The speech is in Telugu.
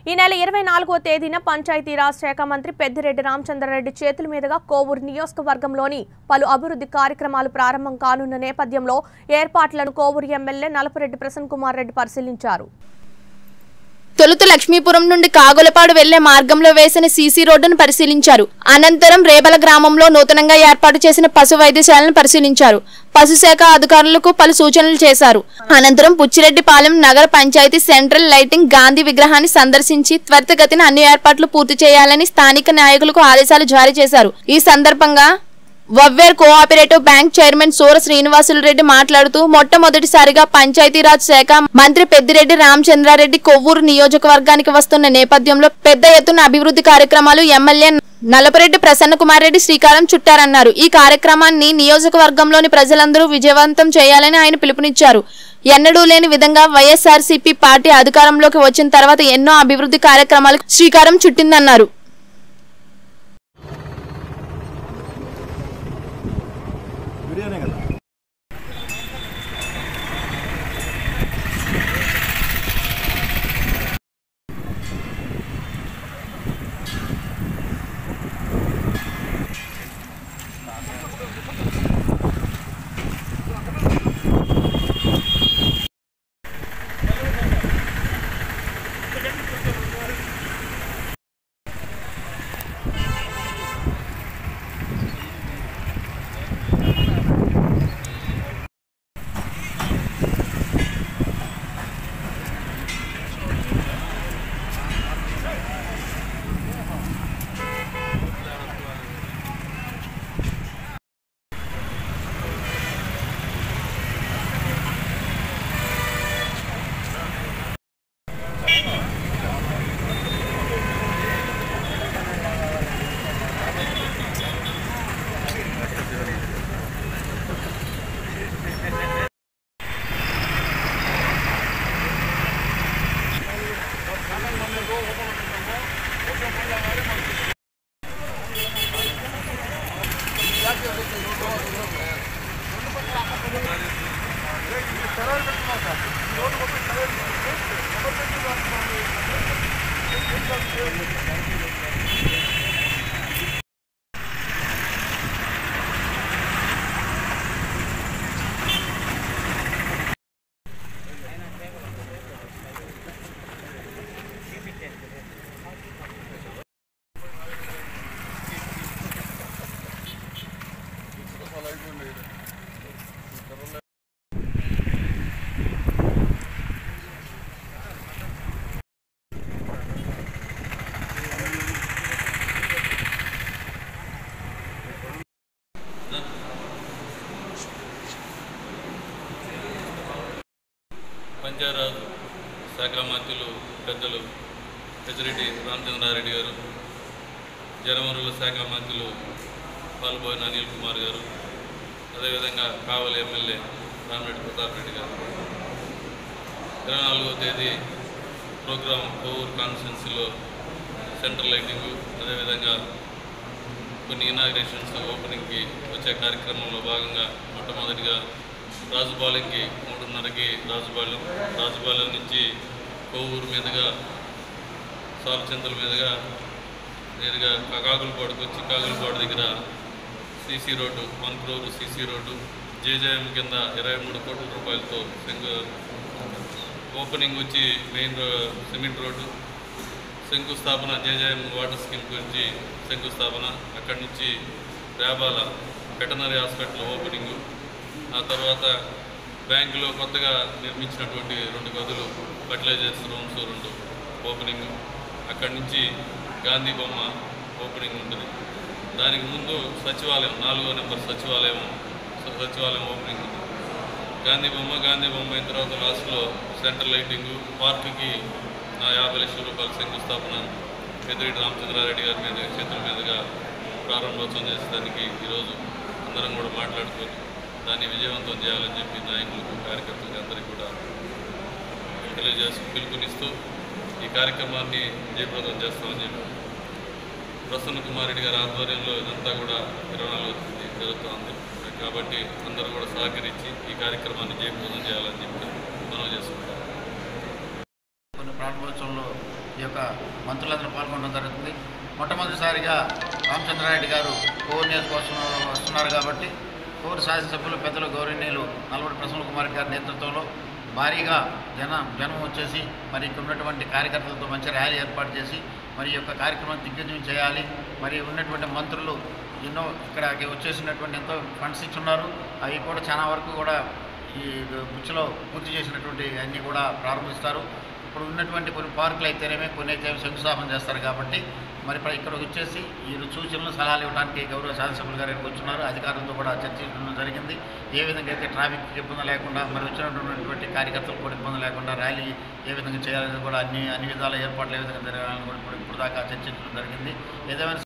ఈ నెల ఇరవై నాలుగో తేదీన పంచాయతీరాజ్ శాఖ మంత్రి పెద్దిరెడ్డి రామచంద్రారెడ్డి చేతుల మీదుగా కోవూరు నియోజకవర్గంలోని పలు అభివృద్ధి కార్యక్రమాలు ప్రారంభం కానున్న నేపథ్యంలో ఏర్పాట్లను కోవూరు ఎమ్మెల్యే నలపరెడ్డి ప్రసన్న కుమార్ రెడ్డి పరిశీలించారు తొలుత లక్ష్మీపురం నుండి కాగులపాడు వెళ్లే మార్గంలో వేసిన సీసీ రోడ్డును పరిశీలించారు అనంతరం రేబల గ్రామంలో నూతనంగా ఏర్పాటు చేసిన పశు వైద్యశాలను పరిశీలించారు పశుశాఖ అధికారులకు పలు సూచనలు చేశారు అనంతరం పుచ్చిరెడ్డిపాలెం నగర పంచాయతీ సెంట్రల్ లైటింగ్ గాంధీ విగ్రహాన్ని సందర్శించి త్వరితగతిన అన్ని ఏర్పాట్లు పూర్తి చేయాలని స్థానిక నాయకులకు ఆదేశాలు జారీ చేశారు ఈ సందర్భంగా వవ్వేర్ కోఆపరేటివ్ బ్యాంక్ చైర్మన్ సూర శ్రీనివాసులు రెడ్డి మాట్లాడుతూ మొట్టమొదటిసారిగా పంచాయతీరాజ్ శాఖ మంత్రి పెద్దిరెడ్డి రామచంద్రారెడ్డి కొవ్వూరు నియోజకవర్గానికి వస్తున్న నేపథ్యంలో పెద్ద ఎత్తున అభివృద్ధి కార్యక్రమాలు ఎమ్మెల్యే నలపరెడ్డి ప్రసన్న కుమార్ రెడ్డి శ్రీకారం చుట్టారన్నారు ఈ కార్యక్రమాన్ని నియోజకవర్గంలోని ప్రజలందరూ విజయవంతం చేయాలని ఆయన పిలుపునిచ్చారు ఎన్నడూ లేని విధంగా వైఎస్ఆర్సీపీ పార్టీ అధికారంలోకి వచ్చిన తర్వాత ఎన్నో అభివృద్ధి కార్యక్రమాలకు శ్రీకారం చుట్టిందన్నారు వీడియోనే కదా పంచాయరాజ్ శాఖ మంత్రులు పెద్దలు పెద్దిరెడ్డి రామచంద్రారెడ్డి గారు జనవరుల శాఖ మంత్రులు పాల్పోయిన అనిల్ కుమార్ గారు అదేవిధంగా కావలి ఎమ్మెల్యే రామిరెడ్డి ప్రతాప్ రెడ్డి గారు ఇరవై నాలుగవ తేదీ ప్రోగ్రాం కోవూరు కాన్స్టిట్యున్సీలో సెంట్రల్ లైటింగు అదేవిధంగా కొన్ని ఇనాగ్రేషన్స్ ఓపెనింగ్కి వచ్చే కార్యక్రమంలో భాగంగా మొట్టమొదటిగా రాజుపాలెంకి మూడున్నరకి రాజుపాలెం రాజుపాలెం నుంచి కోవూరు మీదుగా సాలచింతల మీదుగా నేరుగా కాకులపాడుకు వచ్చి కాకులపాడు దగ్గర CC road one crore CC road JJM కింద ఇరవై మూడు కోట్ల రూపాయలతో శంకు ఓపెనింగ్ వచ్చి మెయిన్ రో- సిమెంట్ రోడ్డు శంకుస్థాపన జేజేఎం వాటర్ స్కీమ్ గురించి శంకుస్థాపన అక్కడి నుంచి రేబాల వెటనరీ హాస్పిటల్ ఓపెనింగు ఆ తర్వాత బ్యాంకులో కొత్తగా నిర్మించినటువంటి రెండు గదులు ఫర్టిలైజర్స్ రూమ్స్ రెండు ఓపెనింగ్ అక్కడి నుంచి గాంధీ బొమ్మ ఓపెనింగ్ ఉంటుంది దానికి ముందు సచివాలయం నాలుగో నెంబర్ సచివాలయం సచివాలయం ఓపెనింగ్ ఉంది గాంధీ బొమ్మ గాంధీ బొమ్మ అయిన తర్వాత లాస్ట్లో సెంట్రల్ లైటింగు పార్కుకి నా యాభై లక్షల రూపాయల శంకుస్థాపన పెద్దిరెడ్డి రామచంద్రారెడ్డి గారి మీద చేతుల మీదుగా ప్రారంభోత్సవం చేసేదానికి ఈరోజు అందరం కూడా మాట్లాడుకొని దాన్ని విజయవంతం చేయాలని చెప్పి నాయకులకు కార్యకర్తలకు అందరికీ కూడా తెలియజేస్తూ పిలుపునిస్తూ ఈ కార్యక్రమాన్ని జయప్రదం చేస్తామని చెప్పి ప్రసన్న కుమార్ రెడ్డి గారి ఆధ్వర్యంలో ఇదంతా కూడా ఇరవై నాలుగు జరుగుతోంది కాబట్టి అందరూ కూడా సహకరించి ఈ కార్యక్రమాన్ని జయప్రదం చేయాలని చెప్పి మనం చేసుకుంటాం కొన్ని ప్రారంభోత్సవంలో ఈ యొక్క మంత్రులందరూ పాల్గొనడం జరుగుతుంది మొట్టమొదటిసారిగా రామచంద్రారెడ్డి గారు కోర్ కోసం వస్తున్నారు కాబట్టి కోర్ శాసనసభ్యులు పెద్దలు గౌరవనీయులు నల్గొండ ప్రసన్న కుమార్ గారి నేతృత్వంలో భారీగా జన జనం వచ్చేసి మరి ఇక్కడ ఉన్నటువంటి కార్యకర్తలతో మంచి ర్యాలీ ఏర్పాటు చేసి మరి ఈ యొక్క కార్యక్రమం దిగ్విజయం చేయాలి మరి ఉన్నటువంటి మంత్రులు ఎన్నో ఇక్కడికి వచ్చేసినటువంటి ఎంతో ఫండ్స్ ఇచ్చున్నారు అవి కూడా చాలా వరకు కూడా ఈ బుచ్చిలో పూర్తి చేసినటువంటి అన్నీ కూడా ప్రారంభిస్తారు ఇప్పుడు ఉన్నటువంటి కొన్ని పార్కులు అయితేనేమే కొన్ని అయితే శంకుస్థాపన చేస్తారు కాబట్టి మరి ప్ర- ఇక్కడికి వచ్చేసి ఈ సూచనలు సలహాలు ఇవ్వడానికి గౌరవ శాసనసభ్యులు గారు ఇక్కడికి వచ్చున్నారు అధికారులతో కూడా చర్చించడం జరిగింది ఏ విధంగా అయితే ట్రాఫిక్ ఇబ్బంది లేకుండా మరి వచ్చినటువంటి కార్యకర్తలు కూడా ఇబ్బంది లేకుండా ర్యాలీ ఏ విధంగా చేయాలని కూడా అన్ని అన్ని విధాల ఏర్పాట్లు ఏ విధంగా జరగాలని కూడా ఇప్పుడు ఇప్పుడు దాకా చర్చించడం జరిగింది ఏదేమైనా